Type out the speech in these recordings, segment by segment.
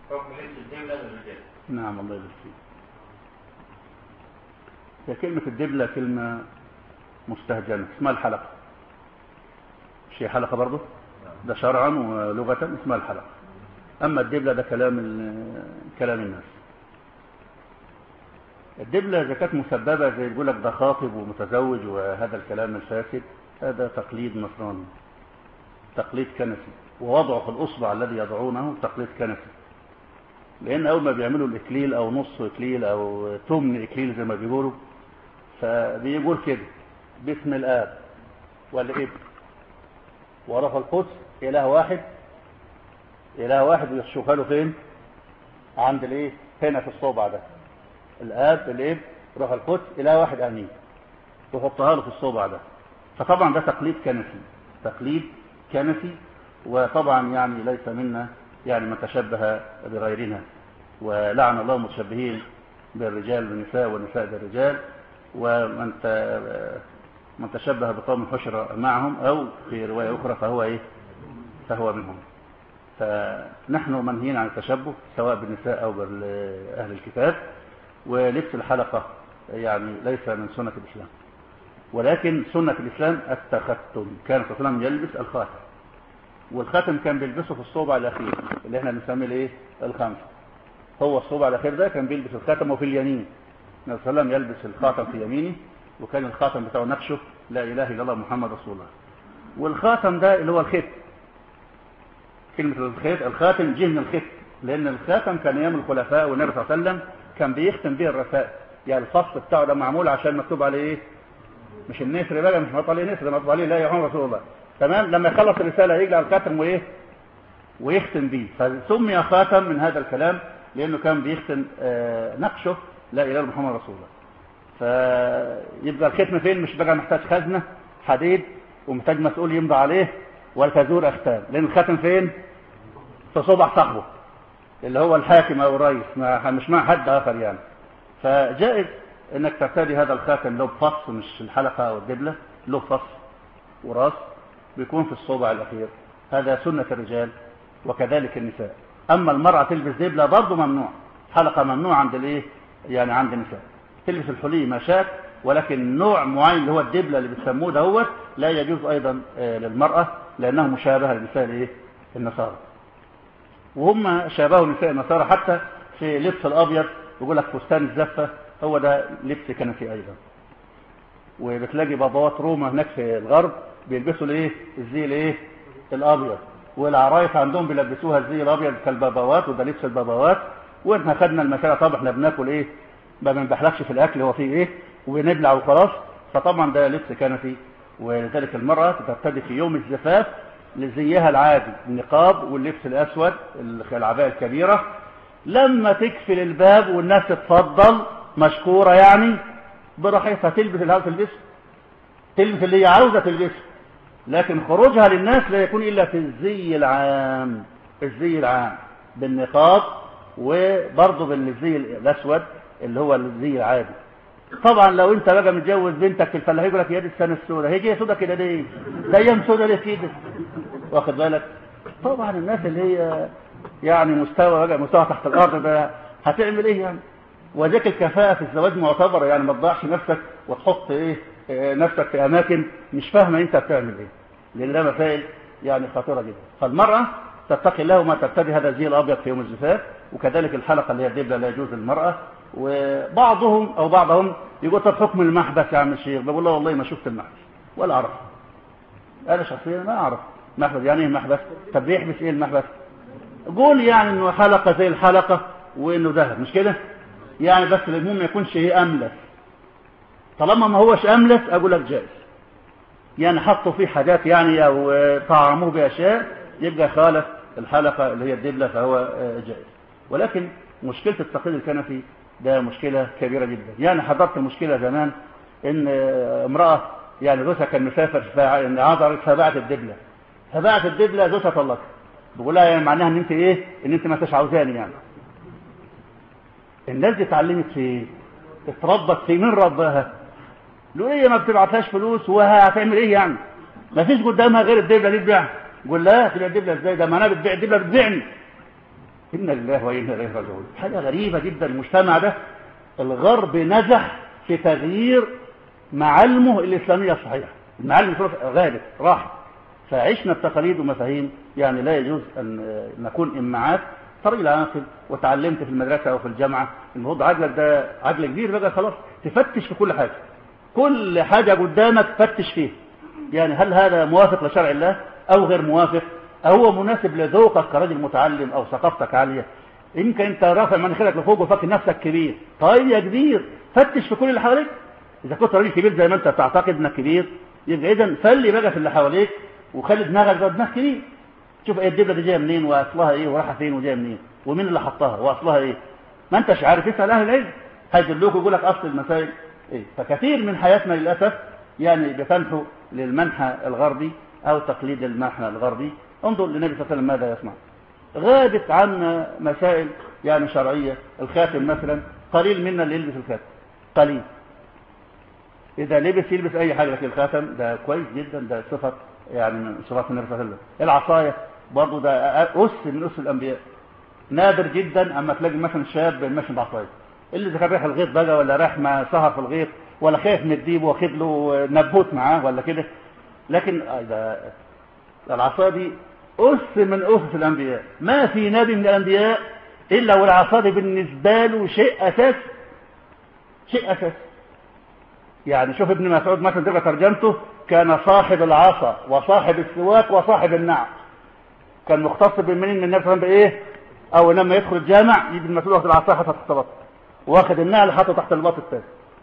حكم لبس الدبلة للرجال نعم الله يبارك فيك هي كلمة الدبلة كلمة مستهجنة اسمها الحلقة مش هي حلقة برضه ده شرعا ولغة اسمها الحلقة أما الدبلة ده كلام ال- كلام الناس الدبلة إذا كانت مسببة زي يقول لك ده خاطب ومتزوج وهذا الكلام الفاسد هذا تقليد نصراني تقليد كنسي ووضعه في الأصبع الذي يضعونه تقليد كنسي لأن أول ما بيعملوا الإكليل أو نص إكليل أو تمن إكليل زي ما بيقولوا فبيقول كده باسم الآب والابن وروح القدس إله واحد إله واحد ويشوفها له فين عند الإيه هنا في الصوبع ده الآب الابن روح القدس إله واحد آمين وحطها له في الصوبع ده فطبعا ده تقليد كنسي تقليد كنسي وطبعا يعني ليس منا يعني من تشبه بغيرنا ولعن الله المتشبهين بالرجال بالنساء والنساء بالرجال ومن ت- من تشبه بقوم حشر معهم او في روايه اخرى فهو ايه فهو منهم فنحن منهيين عن التشبه سواء بالنساء او باهل الكتاب ولبس الحلقه يعني ليس من سنه الاسلام ولكن سنه الاسلام التختم كان صلى الله عليه وسلم يلبس الخاتم والخاتم كان بيلبسه في الصوبع الاخير اللي احنا بنسميه الايه الخمسه هو الصوبع الاخير ده كان بيلبس الخاتم وفي اليمين النبي صلى الله عليه وسلم يلبس الخاتم في يمينه وكان الخاتم بتاعه نقشه لا اله الا الله محمد رسول الله والخاتم ده اللي هو الخيط كلمة الخيط الخاتم جه من الخيط لأن الخاتم كان أيام الخلفاء والنبي صلى الله عليه وسلم كان بيختم به الرسائل يعني الفص بتاعه ده معمول عشان مكتوب عليه إيه؟ مش النسر بقى مش مكتوب عليه نسر مكتوب عليه لا يا محمد رسول الله تمام لما يخلص الرسالة يجعل الخاتم وإيه ويختم به فسمي خاتم من هذا الكلام لأنه كان بيختم آه، نقشه لا إله إلا محمد رسول الله فيبقى الختم فين مش بقى محتاج خزنة حديد ومحتاج مسؤول يمضي عليه والتزور أختام لأن الخاتم فين في صبع صاحبه اللي هو الحاكم أو الرئيس ما مش مع حد آخر يعني فجائز انك ترتدي هذا الخاتم له بفص مش الحلقة او الدبلة له فص وراس بيكون في الصوبع الاخير هذا سنة الرجال وكذلك النساء اما المرأة تلبس دبلة برضه ممنوع حلقة ممنوع عند الايه يعني عند النساء تلبس الحلي ما شاء ولكن نوع معين اللي هو الدبلة اللي بتسموه دهوت لا يجوز ايضا آه، للمرأة لانه مشابه لنساء الايه النصارى وهم شابهوا نساء النصارى حتى في لبس الابيض يقول لك فستان الزفه هو ده لبس كنسي ايضا وبتلاقي بابوات روما هناك في الغرب بيلبسوا الايه الزي الايه الابيض والعرايس عندهم بيلبسوها الزي الابيض كالبابوات وده لبس البابوات واحنا خدنا المساله طب احنا بناكل ايه ما بنبحلكش في الاكل هو فيه ايه وبنبلع وخلاص فطبعا ده لبس كنسي ولذلك المراه ترتدي في يوم الزفاف لزيها العادي النقاب واللبس الاسود العباءه الكبيره لما تكفل الباب والناس تتفضل مشكوره يعني براحتها تلبس اللي عاوزه تلبسه تلبس اللي هي عاوزه تلبسه لكن خروجها للناس لا يكون الا في الزي العام الزي العام بالنقاب وبرضه بالزي الاسود اللي هو الزي العادي طبعا لو انت بقى متجوز بنتك في الفلاح يقول لك يا دي السنه السوداء هي جايه سوداء كده ليه؟ ده ايام سوداء ليه كده؟ واخد بالك؟ طبعا الناس اللي هي يعني مستوى بقى مستوى تحت الارض ده هتعمل ايه يعني؟ وذاك الكفاءة في الزواج معتبرة يعني ما تضيعش نفسك وتحط ايه اه نفسك في اماكن مش فاهمة انت بتعمل ايه لان ده مسائل يعني خطيرة جدا فالمرأة تتقي الله وما ترتدي هذا الزي الابيض في يوم الزفاف وكذلك الحلقة اللي هي الدبلة لا يجوز للمرأة وبعضهم او بعضهم يقول طب حكم المحبس يا عم الشيخ بقول له والله ما شفت المحبس ولا اعرف انا شخصيا ما اعرف محبس يعني ايه محبس طب بيحبس ايه المحبس قول يعني انه حلقة زي الحلقة وانه ذهب مش كده يعني بس المهم ما يكونش ايه املس طالما ما هوش املس اقول لك جائز يعني حطوا فيه حاجات يعني او طعموه باشياء يبقى خالف الحلقه اللي هي الدبله فهو جائز ولكن مشكله التقليد الكنفي ده مشكله كبيره جدا يعني حضرت مشكله زمان ان امراه يعني زوجها كان مسافر ان عذرت فباعت الدبله فباعت الدبله زوجها طلقها بقول لها يعني معناها ان انت ايه ان انت ما انتش عاوزاني يعني الناس دي اتعلمت في اتربت في مين رباها لو هي ما بتبعتهاش فلوس وهتعمل ايه يعني ما فيش قدامها غير الدبله دي تبيعها قول لها تبيع الدبله ازاي ده ما انا بتبيع الدبله بتبيعني إنا لله وإنا إليه راجعون حاجة غريبة جدا المجتمع ده الغرب نجح في تغيير معالمه الإسلامية الصحيحة المعالم غابت راحت فعشنا بتقاليد ومفاهيم يعني لا يجوز أن نكون إمعات طريق عاقل وتعلمت في المدرسة أو في الجامعة المفروض عقلك ده عقل كبير بقى خلاص تفتش في كل حاجة كل حاجة قدامك فتش فيه يعني هل هذا موافق لشرع الله أو غير موافق أو هو مناسب لذوقك كراجل متعلم أو ثقافتك عالية يمكن انت رافع مناخيرك لفوق وفاكر نفسك كبير طيب يا كبير فتش في كل اللي حواليك اذا كنت راجل كبير زي ما انت تعتقد انك كبير يبقى اذا فلي بقى في اللي حواليك وخلي دماغك ده دماغ كبير شوف ايه الدبله دي جايه منين واصلها ايه ورايحه فين وجايه منين ومين اللي حطها واصلها ايه ما انتش عارف اسال اهل العلم هيدلوك ويقول لك اصل المسائل ايه فكثير من حياتنا للاسف يعني بتنحو للمنحى الغربي او تقليد المنحى الغربي انظر للنبي صلى الله عليه وسلم ماذا يصنع غابت عنا مسائل يعني شرعية الخاتم مثلا قليل منا اللي يلبس الخاتم قليل إذا لبس يلبس أي حاجة لكن الخاتم ده كويس جدا ده صفة يعني من صفات النبي صلى الله عليه وسلم العصاية برضه ده أس من أس الأنبياء نادر جدا أما تلاقي مثلا شاب ماشي بعصاية اللي إذا كان رايح الغيط بقى ولا رايح مع سهر في الغيط ولا خايف من الديب واخد له نبوت معاه ولا كده لكن ده العصاية دي أس من أسس الأنبياء ما في نبي من الأنبياء إلا والعصا دي بالنسبة له شيء أساس شيء أساس يعني شوف ابن مسعود مثلا تبقى ترجمته كان صاحب العصا وصاحب السواك وصاحب النعل كان مختص بالمنين من النبي صلى الله عليه وسلم بإيه أول لما يدخل الجامع يجي المسعود واخد العصا حاططها تحت البط واخد النعل حاطه تحت البط الثاني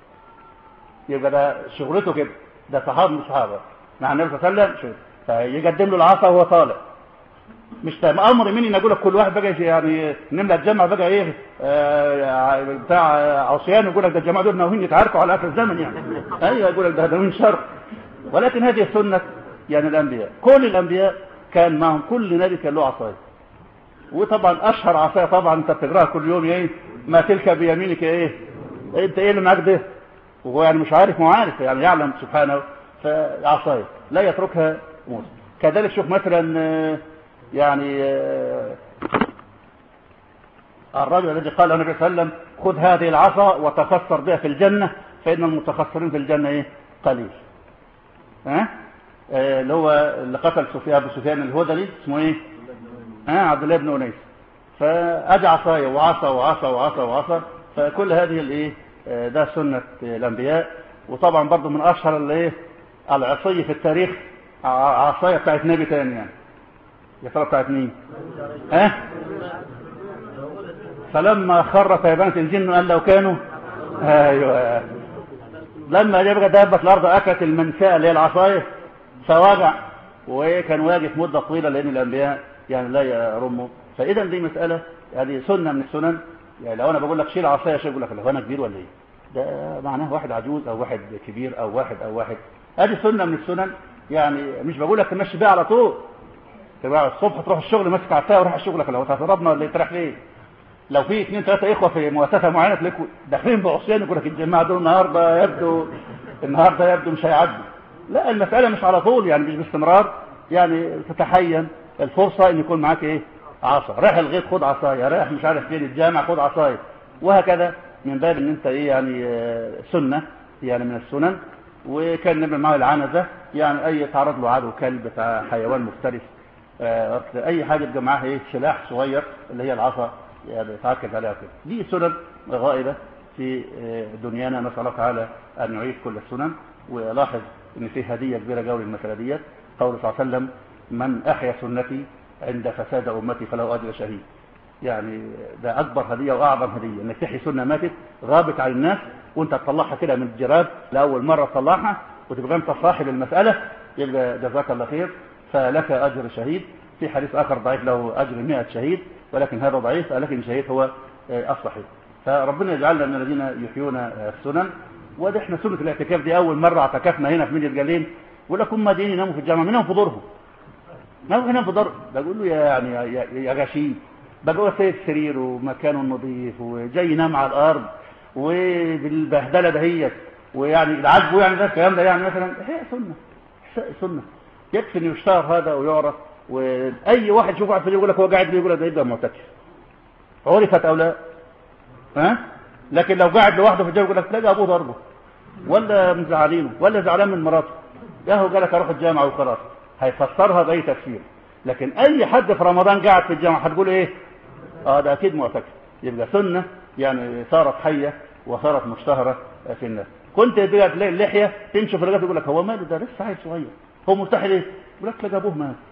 يبقى ده شغلته كده ده صحابه من الصحابه مع النبي صلى الله عليه وسلم فيقدم له العصا وهو طالع مش امر مني ان اقول لك كل واحد بقى يعني نملى الجامعه بقى ايه آه بتاع عصيان يقول لك ده الجماعه دول ناويين يتعاركوا على اخر الزمن يعني ايوه يقول لك ده ده من شر ولكن هذه سنه يعني الانبياء كل الانبياء كان معهم كل نبي كان له عصايه وطبعا اشهر عصايه طبعا انت بتقراها كل يوم ايه ما تلك بيمينك ايه انت ايه اللي معاك ده وهو يعني مش عارف ما عارف يعني يعلم سبحانه فعصايه لا يتركها موسى كذلك شوف مثلا يعني الرجل الذي قال النبي صلى الله عليه وسلم خذ هذه العصا وتخسر بها في الجنة فإن المتخسرين في الجنة إيه قليل ها أه؟ اللي هو اللي قتل سفيان أبو سفيان الهذلي اسمه إيه ها عبد الله بن أنيس فأدى عصاية وعصا وعصا وعصا وعصا فكل هذه الإيه ده سنة الأنبياء وطبعا برضه من أشهر الإيه العصية في التاريخ عصاية بتاعت نبي تاني يعني يا ترى بتاعت مين ها أه؟ فلما خر تيبانة الجن قال لو كانوا ايوه لما يبقى دابة الارض اكلت المنساء اللي هي العصايه فوجع وكان واقف مده طويله لان الانبياء يعني لا يرموا فاذا دي مساله هذه سنه من السنن يعني لو انا بقول لك شيل عصايه شيل يقول لك هو انا كبير ولا ايه؟ ده معناه واحد عجوز او واحد كبير او واحد او واحد هذه سنه من السنن يعني مش بقول لك تمشي بيها على طول تبقى الصبح تروح الشغل ماسك عصايه وراح شغلك لو هتضربنا ولا تروح فين لو في اثنين ثلاثه اخوه في مؤسسه معينه تلاقوا داخلين بعصيان يقول لك الجماعه دول النهارده يبدو النهارده يبدو مش هيعدوا لا المساله مش على طول يعني مش باستمرار يعني تتحين الفرصه ان يكون معاك ايه عصا رايح الغيط خد عصايه رايح مش عارف فين الجامع خد عصايه وهكذا من باب ان انت ايه يعني سنه يعني من السنن وكان النبي معاه العنزه يعني اي تعرض له عدو كلب بتاع حيوان مفترس آه اي حاجه يبقى معاها ايه سلاح صغير اللي هي العصا يعني يتعكز عليها كده دي سنن غائبه في دنيانا نسال الله تعالى ان يعيد كل السنن ولاحظ ان في هديه كبيره قوي للمساله ديت قول صلى الله عليه وسلم من احيا سنتي عند فساد امتي فله اجر شهيد يعني ده اكبر هديه واعظم هديه انك تحيي سنه ماتت غابت على الناس وانت تطلعها كده من الجراد لاول مره تطلعها وتبقى انت صاحب المساله يبقى جزاك الله خير فلك اجر شهيد في حديث اخر ضعيف له اجر 100 شهيد ولكن هذا ضعيف لكن الشهيد هو الصحيح فربنا يجعلنا من الذين يحيون السنن وده احنا سنه الاعتكاف دي اول مره اعتكفنا هنا في مدينه جليل يقول لك هم دين يناموا في الجامعه منهم في دورهم ناموا هنا في دور بقول له يعني يا, يا غشيم بقى هو سيد سرير ومكانه نظيف وجاي ينام على الارض وبالبهدله دهيت ويعني العجب يعني ده الكلام ده يعني مثلا هي سنه سنه يكفي انه يشتهر هذا ويعرف واي واحد يشوفه على الفيديو يقول لك هو قاعد بيقول ده يبقى معتكف عرفت او لا ها لكن لو قاعد لوحده في الجامع يقول لك تلاقي ابوه ضربه ولا مزعلينه ولا زعلان من مراته يا هو قالك اروح الجامعه وخلاص هيفسرها باي تفسير لكن اي حد في رمضان قاعد في الجامعه هتقول ايه اه ده اكيد معتكف يبقى سنه يعني صارت حيه وصارت مشتهره في الناس كنت تلاقي اللحيه تمشي في الرجال يقول لك هو ماله ده لسه عيل صغير هو مرتاح ليه؟ يقول لك تلاقي ابوه مات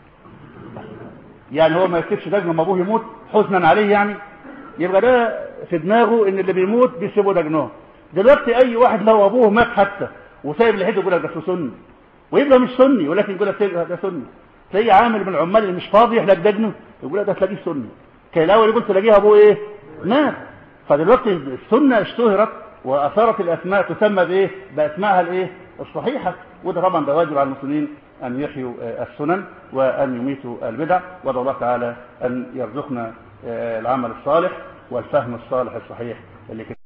يعني هو ما يكتبش دجن لما ابوه يموت حزنا عليه يعني يبقى ده في دماغه ان اللي بيموت بيسيبوا دجنهم دلوقتي اي واحد لو ابوه مات حتى وسايب لحيته يقول لك ده سني ويبقى مش سني ولكن يقول لك ده سني تلاقيه عامل من العمال اللي مش فاضي يحلق دجنه يقول لك ده تلاقيه سني كان الاول يقول تلاقيه ابوه ايه مات فدلوقتي السنه اشتهرت واثارت الاسماء تسمى بايه باسمائها الايه الصحيحه وده طبعا ده واجب على المسلمين ان يحيوا السنن وان يميتوا البدع وادعو الله تعالى ان يرزقنا العمل الصالح والفهم الصالح الصحيح اللي